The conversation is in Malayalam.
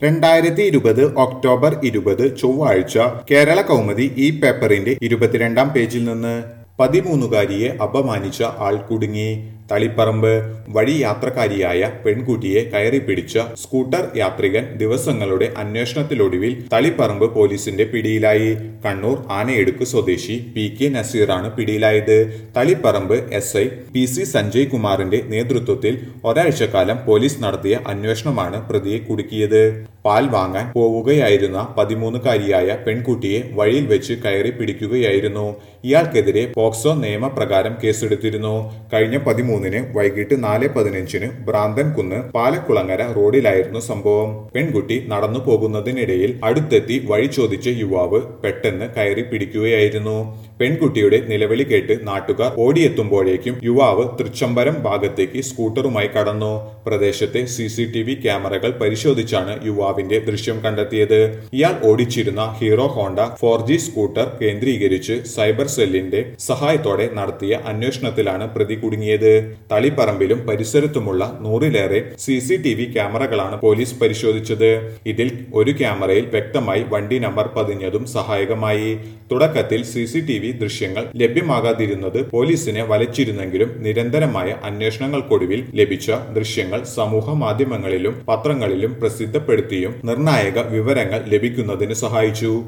രണ്ടായിരത്തി ഇരുപത് ഒക്ടോബർ ഇരുപത് ചൊവ്വാഴ്ച കേരള കൗമുദി ഈ പേപ്പറിന്റെ ഇരുപത്തിരണ്ടാം പേജിൽ നിന്ന് പതിമൂന്നുകാരിയെ അപമാനിച്ച ആൾ കുടുങ്ങി തളിപ്പറമ്പ് വഴി യാത്രക്കാരിയായ പെൺകുട്ടിയെ കയറി പിടിച്ച സ്കൂട്ടർ യാത്രികൻ ദിവസങ്ങളുടെ അന്വേഷണത്തിലൊടുവിൽ തളിപ്പറമ്പ് പോലീസിന്റെ പിടിയിലായി കണ്ണൂർ ആനയെടുക്ക് സ്വദേശി പി കെ നസീറാണ് പിടിയിലായത് Taliparamba S I P C Sanjay കുമാറിന്റെ നേതൃത്വത്തിൽ ഒരാഴ്ചക്കാലം പോലീസ് നടത്തിയ അന്വേഷണമാണ് പ്രതിയെ കുടുക്കിയത് പാൽ വാങ്ങാൻ പോവുകയായിരുന്ന പതിമൂന്നുകാരിയായ പെൺകുട്ടിയെ വഴിയിൽ വെച്ച് കയറി പിടിക്കുകയായിരുന്നു ഇയാൾക്കെതിരെ പോക്സോ നിയമപ്രകാരം കേസെടുത്തിരുന്നു കഴിഞ്ഞ പതിമൂന്നിന് വൈകിട്ട് നാല് പതിനഞ്ചിന് ഭ്രാന്തൻ കുന്ന് പാലക്കുളങ്ങര റോഡിലായിരുന്നു സംഭവം പെൺകുട്ടി നടന്നു പോകുന്നതിനിടയിൽ അടുത്തെത്തി വഴി ചോദിച്ച യുവാവ് പെട്ടെന്ന് കയറി പിടിക്കുകയായിരുന്നു പെൺകുട്ടിയുടെ നിലവിളി കേട്ട് നാട്ടുകാർ ഓടിയെത്തുമ്പോഴേക്കും യുവാവ് തൃച്ചംബരം ഭാഗത്തേക്ക് സ്കൂട്ടറുമായി കടന്നു പ്രദേശത്തെ സി സി ടി വി ക്യാമറകൾ പരിശോധിച്ചാണ് യുവാവിന്റെ ദൃശ്യം കണ്ടെത്തിയത് ഇയാൾ ഓടിച്ചിരുന്ന Hero Honda four G scooter കേന്ദ്രീകരിച്ച് സൈബർ സെല്ലിന്റെ സഹായത്തോടെ നടത്തിയ അന്വേഷണത്തിലാണ് പ്രതി കുടുങ്ങിയത് തളിപ്പറമ്പിലും പരിസരത്തുമുള്ള നൂറിലേറെ സി സി ടി വി ക്യാമറകളാണ് പോലീസ് പരിശോധിച്ചത് ഇതിൽ ഒരു ക്യാമറയിൽ വ്യക്തമായി വണ്ടി നമ്പർ പതിഞ്ഞതും സഹായകമായി തുടക്കത്തിൽ സി സി ടി വി ദൃശ്യങ്ങൾ ലഭ്യമാകാതിരുന്നത് പോലീസിനെ വലച്ചിരുന്നെങ്കിലും നിരന്തരമായ അന്വേഷണങ്ങൾക്കൊടുവിൽ ലഭിച്ച ദൃശ്യങ്ങൾ സമൂഹ മാധ്യമങ്ങളിലും പത്രങ്ങളിലും പ്രസിദ്ധപ്പെടുത്തിയും നിർണായക വിവരങ്ങൾ ലഭിക്കുന്നതിന് സഹായിച്ചു